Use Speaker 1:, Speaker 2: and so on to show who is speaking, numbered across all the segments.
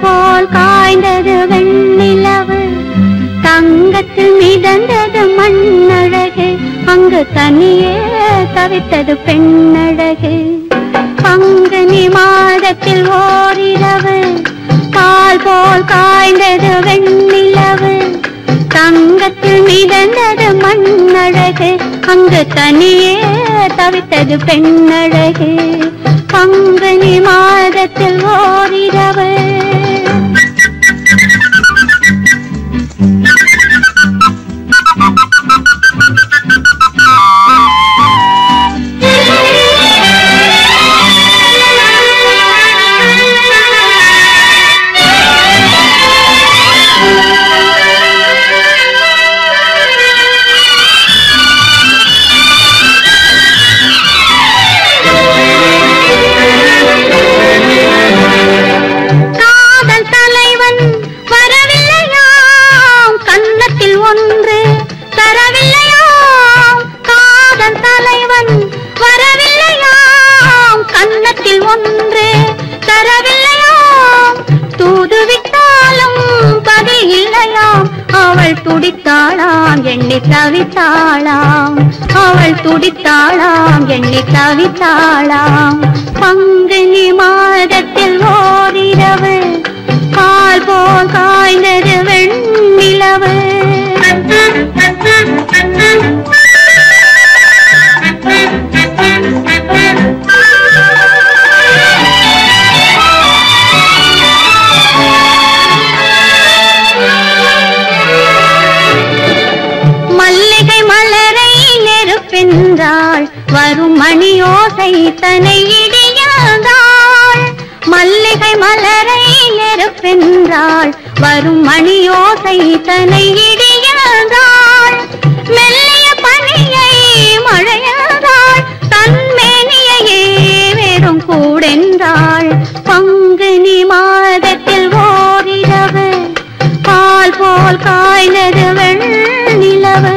Speaker 1: போல் காய்ந்தது வெண்ணிலவு தங்கத்தில் மிதந்தது மண்ணழகு அங்கு தனியே தவித்தது பெண்ணழகு பங்குனி மாதத்தில் ஓரிரவு பால் போல் காய்ந்தது வெண்ணிலவு தங்கத்தில் மிதந்தது மண்ணழகு அங்கு தனியே தவித்தது பெண்ணழகு பங்குனி மாதத்தில் ஓரிரவு காதல் தலைவன் வரவில்லையாம் கன்னத்தில் ஒன்று தரவில்லையாம் காதல் தலைவன் வரவில்லையாம் கன்னத்தில் ஒன்று தரவில்லையாம் தூது விட்டாலும் பதில் இல்லையாம் அவள் துடித்தாளாம் எண்ணி தவித்தாளாம் அவள் துடித்தாளாம் எண்ணி தவித்தாளாம் பங்குனி மாதத்தில் ஓரிரவு பால் போல் காய்ந்தது வெண்ணிலவு மல்லிகை மலரை நெருப்பென்றாள் வரும் மணியோசை தனை இடியாதாள் மல்லிகை மலரை நெருப்பென்றாள் வரும் மணியோசை தனை இடியாதாள் மெல்லிய பனியை மழையாதாள் தன்மேனியையே வெறும் கூடென்றாள் பங்குனி மாதத்தில் ஓரிரவு பால் போல் காய்ந்தது வெண்ணிலவு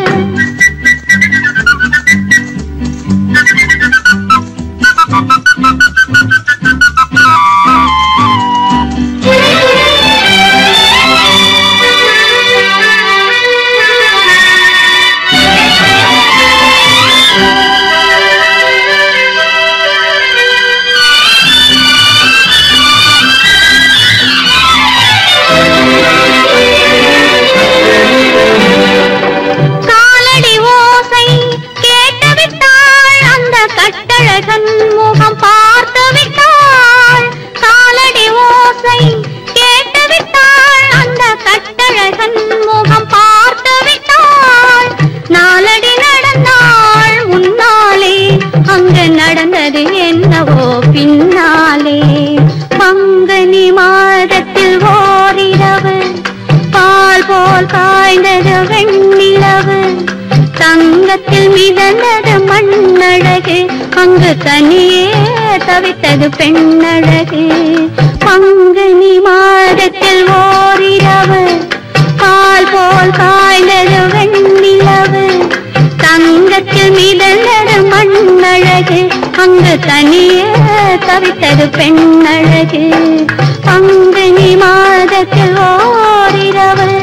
Speaker 1: காலடி ஓசை கேட்டுவிட்டாள் அந்த கட்டழகன் முகம் பார்த்து விட்டாள் காலடி ஓசை கேட்டுவிட்டாள் அந்த கட்டழகன் முகம் பார்த்து விட்டாள் நாலடி நடந்தாள் முன்னாலே அங்கு நடந்தது என்னவோ பின்னாலே பங்குனி மாதத்தில் ஓரிரவு பால் போல் காய்ந்தது வெண்ணிலவு தங்கத்தில் மிதந்தது மண்ணழகு அங்கு தனியே தவித்தது பெண்ணழகு பங்குனி மாதத்தில் ஓரிரவு பால் போல் காய்ந்தது வெண்ணிலவு தங்கத்தில் மிதந்தது மண்ணழகு அங்கு தனியே தவித்தது பெண்ணழகு பங்குனி மாதத்தில் ஓரிரவு